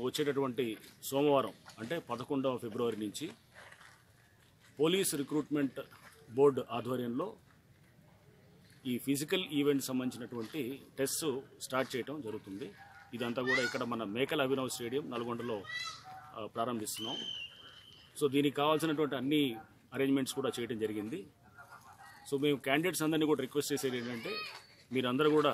వచ్చేటటువంటి సోమవారం అంటే పదకొండవ ఫిబ్రవరి నుంచి పోలీస్ రిక్రూట్మెంట్ బోర్డు ఆధ్వర్యంలో ఈ ఫిజికల్ ఈవెంట్ సంబంధించినటువంటి టెస్ట్ స్టార్ట్ చేయడం జరుగుతుంది ఇదంతా కూడా ఇక్కడ మన మేకల అభినవ్ స్టేడియం నల్గొండలో ఆ, ప్రారంభిస్తున్నాం సో దీనికి కావాల్సినటువంటి అన్ని అరేంజ్మెంట్స్ కూడా చేయడం జరిగింది సో మేము క్యాండిడేట్స్ అందరినీ కూడా రిక్వెస్ట్ చేసేది ఏంటంటే మీరందరూ కూడా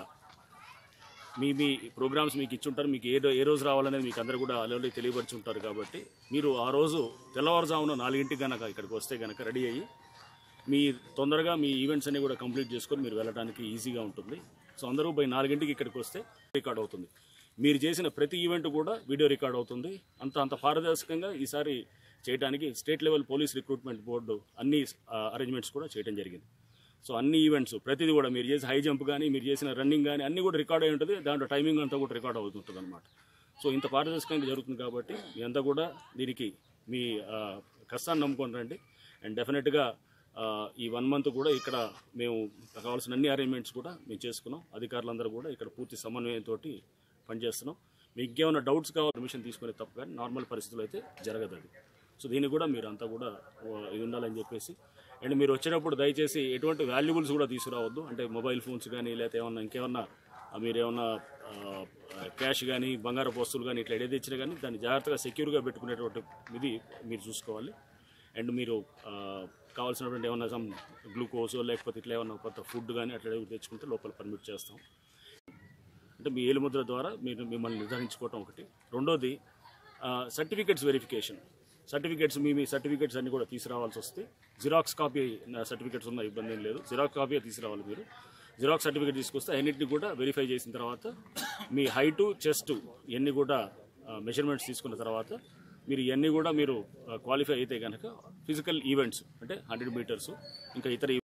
మీ మీ ప్రోగ్రామ్స్ మీకు ఇచ్చుంటారు మీకు ఏ రో- ఏ రోజు రావాలనేది మీకు అందరూ కూడా ఆల్రెడీ తెలియపరిచి ఉంటారు కాబట్టి మీరు ఆ రోజు తెల్లవారుజామున నాలుగింటికి కనుక ఇక్కడికి వస్తే కనుక రెడీ అయ్యి మీ తొందరగా మీ ఈవెంట్స్ అన్ని కూడా కంప్లీట్ చేసుకొని మీరు వెళ్ళడానికి ఈజీగా ఉంటుంది సో అందరూ బై నాలుగింటికి ఇక్కడికి వస్తే రికార్డ్ అవుతుంది మీరు చేసిన ప్రతి ఈవెంట్ కూడా వీడియో రికార్డ్ అవుతుంది అంత అంత పారదర్శకంగా ఈసారి చేయడానికి state level police recruitment board అన్ని అరేంజ్మెంట్స్ కూడా చేయడం జరిగింది సో అన్ని ఈవెంట్స్ ప్రతిదీ కూడా మీరు చేసిన హై జంప్ కానీ మీరు చేసిన రన్నింగ్ కానీ అన్ని కూడా రికార్డ్ అయి ఉంటుంది దాంట్లో టైమింగ్ అంతా కూడా రికార్డ్ అవుతుంటుంది అనమాట సో ఇంత పారదర్శకంగా జరుగుతుంది కాబట్టి మీ అంతా కూడా దీనికి మీ ఆ, కష్టాన్ని నమ్ముకొని రండి అండ్ డెఫినెట్గా ఆ, ఈ వన్ మంత్ కూడా ఇక్కడ మేము కావాల్సిన అన్ని అరేంజ్మెంట్స్ కూడా మేము చేసుకున్నాం అధికారులందరూ కూడా ఇక్కడ పూర్తి సమన్వయంతో పనిచేస్తున్నాం మీకు ఇంకేమైనా డౌట్స్ కావాలి పర్మిషన్ తీసుకునే తప్ప కానీ నార్మల్ పరిస్థితుల్లో అయితే జరగదు అది సో దీన్ని కూడా మీరు అంతా కూడా ఆ, ఇది ఉండాలని చెప్పేసి అండ్ మీరు వచ్చేటప్పుడు దయచేసి ఎటువంటి వాల్యుబుల్స్ కూడా తీసుకురావద్దు అంటే మొబైల్ ఫోన్స్ కానీ లేకపోతే ఏమన్నా ఇంకేమన్నా ఆ, మీరేమన్నా క్యాష్ కానీ బంగారు వస్తువులు కానీ ఇట్లా ఏదైతే ఇచ్చినా కానీ దాన్ని జాగ్రత్తగా సెక్యూర్గా పెట్టుకునేటువంటి ఇది మీరు చూసుకోవాలి అండ్ మీరు ఆ, కావాల్సినటువంటి ఏమన్నా సమ్ గ్లూకోజ్ లేకపోతే ఇట్లా ఏమన్నా కొత్త ఫుడ్ కానీ అట్లా ఏదో తెచ్చుకుంటే లోపల పర్మిట్ చేస్తాం అంటే మీ ఏలుముద్ర ద్వారా మీరు మిమ్మల్ని నిర్ధారించుకోవటం ఒకటి రెండోది సర్టిఫికేట్స్ వెరిఫికేషన్ సర్టిఫికేట్స్ మీ మీ సర్టిఫికేట్స్ అన్ని కూడా తీసుకురావాల్సి వస్తే జిరాక్స్ కాపీ సర్టిఫికేట్స్ ఉన్న ఇబ్బంది ఏం లేదు జిరాక్స్ కాపీ తీసుకురావాలి మీరు జిరాక్స్ సర్టిఫికేట్ తీసుకొస్తే అన్నింటిని కూడా వెరిఫై చేసిన తర్వాత మీ హైటు చెస్ట్ ఇవన్నీ కూడా మెజర్మెంట్స్ తీసుకున్న తర్వాత మీరు ఇవన్నీ కూడా మీరు క్వాలిఫై అయితే కనుక ఫిజికల్ ఈవెంట్స్ అంటే హండ్రెడ్ మీటర్స్ ఇంకా ఇతర